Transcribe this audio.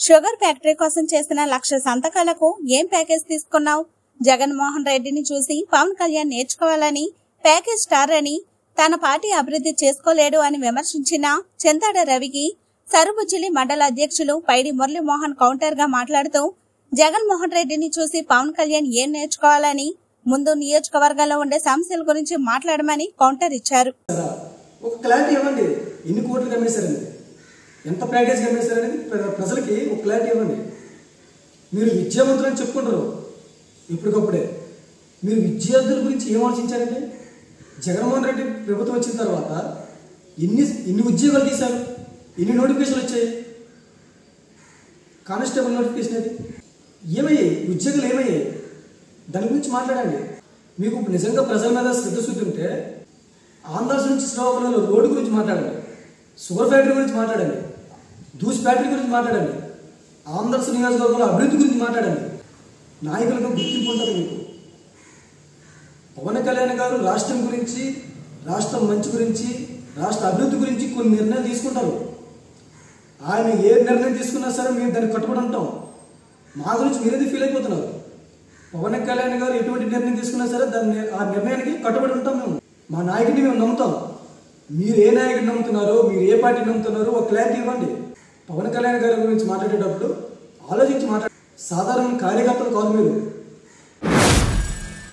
sugar factory కోసం చేసిన లక్ష సంతకాలకు ఏం ప్యాకేజ్ తీసుకున్నావు జగన్మోహన్ రెడ్డిని చూసి పవన్ కళ్యాణ్ నేర్చుకోవాలని ప్యాకేజ్ స్టార్ అని తన పార్టీ అభివృద్ధి చేసుకోలేడు అని విమర్శించిన చెంతాడ రవికి సరుబుజ్జిలి మండల అధ్యక్షులు పైడి మురళీమోహన్ కౌంటర్ గా మాట్లాడుతూ జగన్మోహన్ రెడ్డిని చూసి పవన్ కళ్యాణ్ ఏం నేర్చుకోవాలని ముందు నియోజకవర్గంలో ఉండే సమస్యల గురించి మాట్లాడమని కౌంటర్ ఇచ్చారు కదా ఒక క్లారిటీ ఇవ్వండి ఎన్ని కోట్లు కమ్మేశారని ఎంత ప్యాకేజ్ కమ్మేశారనేది ప్ర- ప్రజలకి ఒక క్లారిటీ ఇవ్వండి మీరు విద్యావంతులని చెప్పుకుంటారు ఇప్పటికప్పుడే మీరు విద్యార్థుల గురించి ఏం ఆలోచించారంటే జగన్మోహన్ రెడ్డి ప్రభుత్వం వచ్చిన తర్వాత ఎన్ని ఎన్ని ఉద్యోగాలు తీశారు ఎన్ని నోటిఫికేషన్లు వచ్చాయి కానిస్టేబుల్ నోటిఫికేషన్ అది ఏమయ్యాయి ఉద్యోగాలు ఏమయ్యాయి దాని గురించి మాట్లాడండి మీకు నిజంగా ప్రజల మీద శ్రద్ధ శుద్ధి ఉంటే ఆంధ్రప్రదేశ్ నుంచి శ్రీకాకుళంలో రోడ్డు గురించి మాట్లాడండి షుగర్ ఫ్యాక్టరీ గురించి మాట్లాడండి దూస్ ఫ్యాక్టరీ గురించి మాట్లాడండి ఆంధ్రప్రదేశ్ నియోజకవర్గంలో అభివృద్ధి గురించి మాట్లాడండి నాయకులకు గుర్తింపు ఉంటుంది మీకు పవన్ కళ్యాణ్ గారు రాష్ట్రం గురించి రాష్ట్రం మంచి గురించి రాష్ట్ర అభివృద్ధి గురించి కొన్ని నిర్ణయాలు తీసుకుంటారు ఆయన ఏ నిర్ణయం తీసుకున్నా సరే మేము దానికి కట్టుబడి ఉంటాం మా గురించి మీరేది ఫీల్ అయిపోతున్నారు పవన్ కళ్యాణ్ గారు ఎటువంటి నిర్ణయం తీసుకున్నా సరే దాన్ని ఆ నిర్ణయానికి కట్టుబడి ఉంటాం మేము మా నాయకుడిని మేము నమ్ముతాం మీరు ఏ నాయకుడిని నమ్ముతున్నారో మీరు ఏ పార్టీని నమ్ముతున్నారో ఒక క్లారిటీ ఇవ్వండి పవన్ కళ్యాణ్ గారి గురించి మాట్లాడేటప్పుడు ఆలోచించి మాట్లాడ సాధారణ కార్యకర్తలు కాదు మీరు